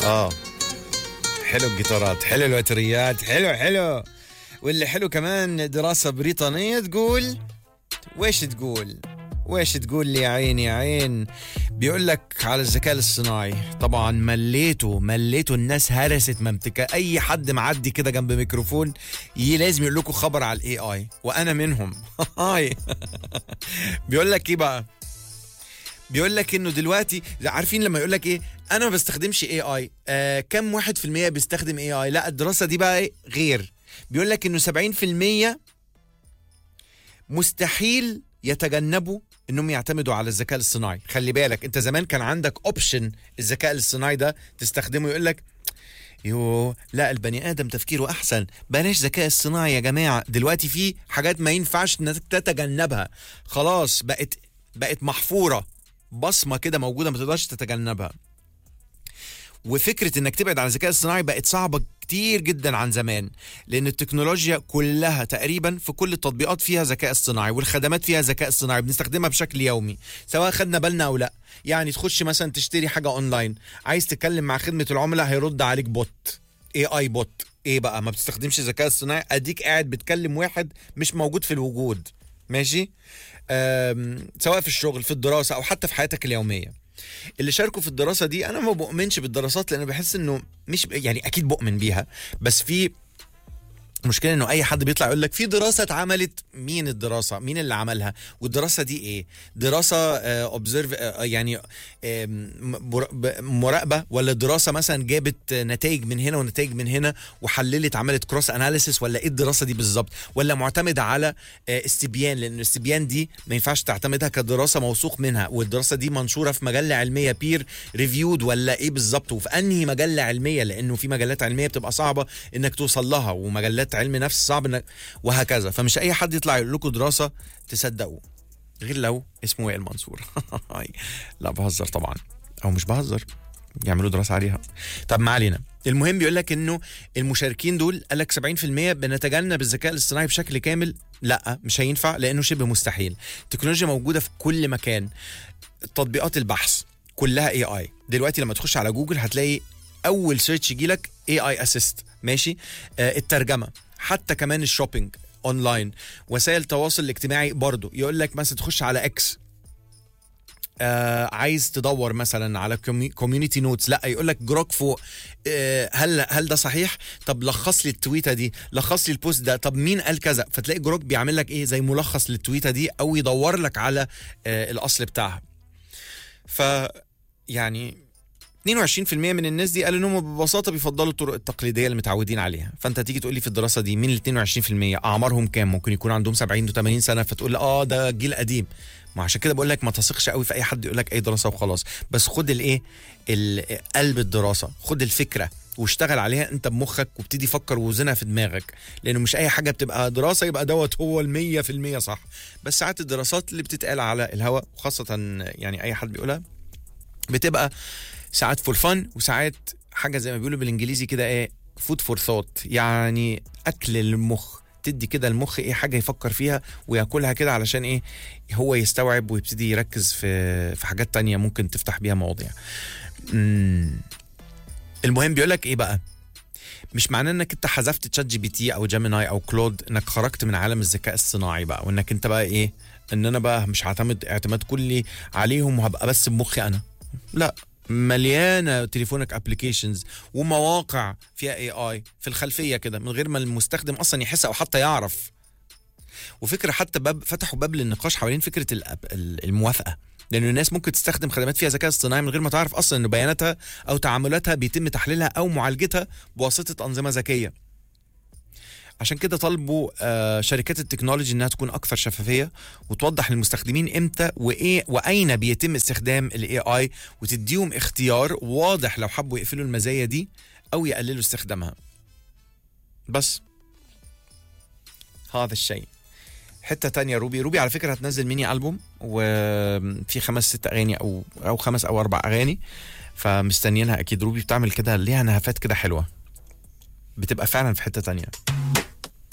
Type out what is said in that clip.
اه حلو الجيتارات حلو الوتريات حلو حلو واللي حلو كمان دراسة بريطانية تقول ويش تقول ويش تقول لي يا عين يا عين بيقول لك على الذكاء الاصطناعي طبعا مليته مليته الناس هرست ممتكه اي حد معدي كده جنب ميكروفون ي- لازم يقول لكم خبر على الاي اي وانا منهم هاي بيقول لك ايه بقى بيقول لك انه دلوقتي عارفين لما يقول لك ايه انا ما بستخدمش اي اي آه كم واحد في المية بيستخدم اي اي لا الدراسة دي بقى إيه؟ غير بيقول لك انه 70% مستحيل يتجنبوا انهم يعتمدوا على الذكاء الاصطناعي خلي بالك انت زمان كان عندك اوبشن الذكاء الاصطناعي ده تستخدمه يقول لك يو لا البني ادم تفكيره احسن بلاش ذكاء اصطناعي يا جماعه دلوقتي في حاجات ما ينفعش انك تتجنبها خلاص بقت بقت محفوره بصمه كده موجوده ما تقدرش تتجنبها وفكره انك تبعد عن الذكاء الصناعي بقت صعبه كتير جدا عن زمان لان التكنولوجيا كلها تقريبا في كل التطبيقات فيها ذكاء اصطناعي والخدمات فيها ذكاء اصطناعي بنستخدمها بشكل يومي سواء خدنا بالنا او لا يعني تخش مثلا تشتري حاجه اونلاين عايز تتكلم مع خدمه العملاء هيرد عليك بوت اي اي بوت ايه بقى ما بتستخدمش الذكاء الصناعي اديك قاعد بتكلم واحد مش موجود في الوجود ماشي أم، سواء في الشغل في الدراسه او حتى في حياتك اليوميه اللي شاركوا في الدراسه دي انا ما بؤمنش بالدراسات لان بحس انه مش يعني اكيد بؤمن بيها بس في المشكله انه اي حد بيطلع يقول لك في دراسه اتعملت مين الدراسه مين اللي عملها والدراسه دي ايه دراسه اوبزرف يعني آه، مر- ب- مراقبه ولا دراسه مثلا جابت نتائج من هنا ونتائج من هنا وحللت عملت كروس اناليسيس ولا ايه الدراسه دي بالظبط ولا معتمده على آه، استبيان لان الاستبيان دي ما ينفعش تعتمدها كدراسه موثوق منها والدراسه دي منشوره في مجله علميه بير ريفيود ولا ايه بالظبط وفي انهي مجله علميه لانه في مجلات علميه بتبقى صعبه انك توصل لها ومجلات علم نفس صعب انك وهكذا فمش اي حد يطلع يقول لكم دراسه تصدقوا غير لو اسمه وائل منصور لا بهزر طبعا او مش بهزر يعملوا دراسه عليها طب ما علينا المهم بيقول لك انه المشاركين دول قال لك 70% بنتجنب الذكاء الاصطناعي بشكل كامل لا مش هينفع لانه شبه مستحيل التكنولوجيا موجوده في كل مكان تطبيقات البحث كلها اي اي دلوقتي لما تخش على جوجل هتلاقي اول سيرش يجي لك اي اي اسيست ماشي آه الترجمه حتى كمان الشوبينج اونلاين وسائل التواصل الاجتماعي برضو يقول لك مثلا تخش على اكس آه عايز تدور مثلا على كوميونتي نوتس لا يقول لك جروك فوق آه هل هل ده صحيح طب لخص لي التويته دي لخص لي البوست ده طب مين قال كذا فتلاقي جروك بيعمل لك ايه زي ملخص للتويته دي او يدور لك على آه الاصل بتاعها ف يعني 22% من الناس دي قالوا انهم ببساطه بيفضلوا الطرق التقليديه اللي متعودين عليها فانت تيجي تقول لي في الدراسه دي مين ال 22% اعمارهم كام ممكن يكون عندهم 70 و80 سنه فتقول لي اه ده جيل قديم ما عشان كده بقول لك ما تثقش قوي في اي حد يقول لك اي دراسه وخلاص بس خد الايه ال- قلب الدراسه خد الفكره واشتغل عليها انت بمخك وابتدي فكر ووزنها في دماغك لانه مش اي حاجه بتبقى دراسه يبقى دوت هو المية في المية صح بس ساعات الدراسات اللي بتتقال على الهواء وخاصه يعني اي حد بيقولها بتبقى ساعات فور فن وساعات حاجه زي ما بيقولوا بالانجليزي كده ايه فود فور ثوت يعني اكل للمخ تدي كده المخ ايه حاجه يفكر فيها وياكلها كده علشان ايه هو يستوعب ويبتدي يركز في في حاجات تانية ممكن تفتح بيها مواضيع مم. المهم بيقول لك ايه بقى مش معناه انك انت حذفت تشات جي بي تي او جيميناي او كلود انك خرجت من عالم الذكاء الصناعي بقى وانك انت بقى ايه ان انا بقى مش هعتمد اعتماد كلي عليهم وهبقى بس بمخي انا لا مليانه تليفونك ابلكيشنز ومواقع فيها اي اي في الخلفيه كده من غير ما المستخدم اصلا يحس او حتى يعرف وفكره حتى باب فتحوا باب للنقاش حوالين فكره الأب- ال- الموافقه لأن الناس ممكن تستخدم خدمات فيها ذكاء اصطناعي من غير ما تعرف أصلا إن بياناتها أو تعاملاتها بيتم تحليلها أو معالجتها بواسطة أنظمة ذكية. عشان كده طالبوا آه، شركات التكنولوجي انها تكون اكثر شفافيه وتوضح للمستخدمين امتى وايه واين بيتم استخدام الاي اي وتديهم اختيار واضح لو حبوا يقفلوا المزايا دي او يقللوا استخدامها. بس هذا الشيء. حته تانية روبي روبي على فكره هتنزل ميني البوم وفي خمس ست اغاني او او خمس او اربع اغاني فمستنيينها اكيد روبي بتعمل كده ليها نهفات كده حلوه بتبقى فعلا في حته تانية